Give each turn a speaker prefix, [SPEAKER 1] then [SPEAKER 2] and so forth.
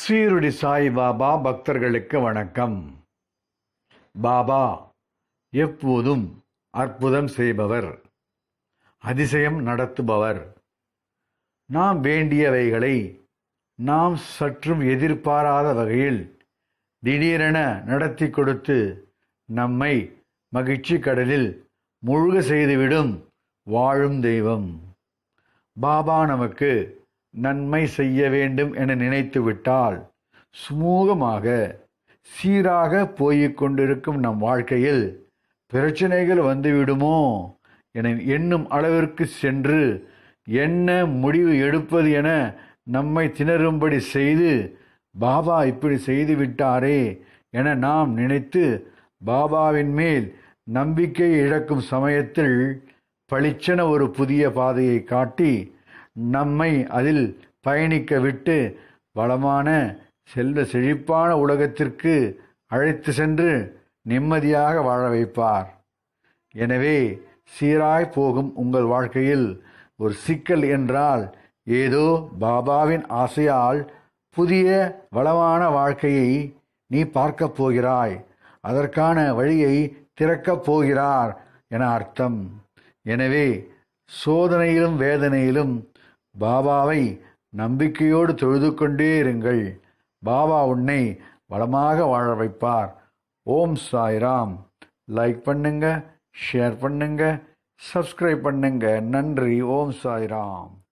[SPEAKER 1] ஸ்ரீருடி சாய் பாபா பக்தர்களுக்கு வணக்கம் பாபா எப்போதும் அற்புதம் செய்பவர் அதிசயம் நடத்துபவர் நாம் வேண்டியவைகளை நாம் சற்றும் எதிர்பாராத வகையில் திடீரென நடத்தி கொடுத்து நம்மை மகிழ்ச்சி கடலில் முழுக செய்துவிடும் வாழும் தெய்வம் பாபா நமக்கு நன்மை செய்ய வேண்டும் என நினைத்து விட்டால் சுமூகமாக சீராக போய்க் கொண்டிருக்கும் நம் வாழ்க்கையில் பிரச்சனைகள் வந்துவிடுமோ என எண்ணும் அளவிற்கு சென்று என்ன முடிவு எடுப்பது என நம்மை திணறும்படி செய்து பாபா இப்படி செய்து விட்டாரே என நாம் நினைத்து பாபாவின் மேல் நம்பிக்கை இழக்கும் சமயத்தில் பளிச்சென ஒரு புதிய பாதையை காட்டி நம்மை அதில் பயணிக்க விட்டு வளமான செல்வ செழிப்பான உலகத்திற்கு அழைத்து சென்று நிம்மதியாக வாழ வைப்பார் எனவே சீராய் போகும் உங்கள் வாழ்க்கையில் ஒரு சிக்கல் என்றால் ஏதோ பாபாவின் ஆசையால் புதிய வளமான வாழ்க்கையை நீ பார்க்கப் போகிறாய் அதற்கான வழியை திறக்கப் போகிறார் என அர்த்தம் எனவே சோதனையிலும் வேதனையிலும் பாபாவை நம்பிக்கையோடு தொழுது கொண்டே இருங்கள் பாபா உன்னை வளமாக வாழ வைப்பார் ஓம் சாய்ராம் லைக் பண்ணுங்க ஷேர் பண்ணுங்க சப்ஸ்கிரைப் பண்ணுங்க நன்றி ஓம் சாய்ராம்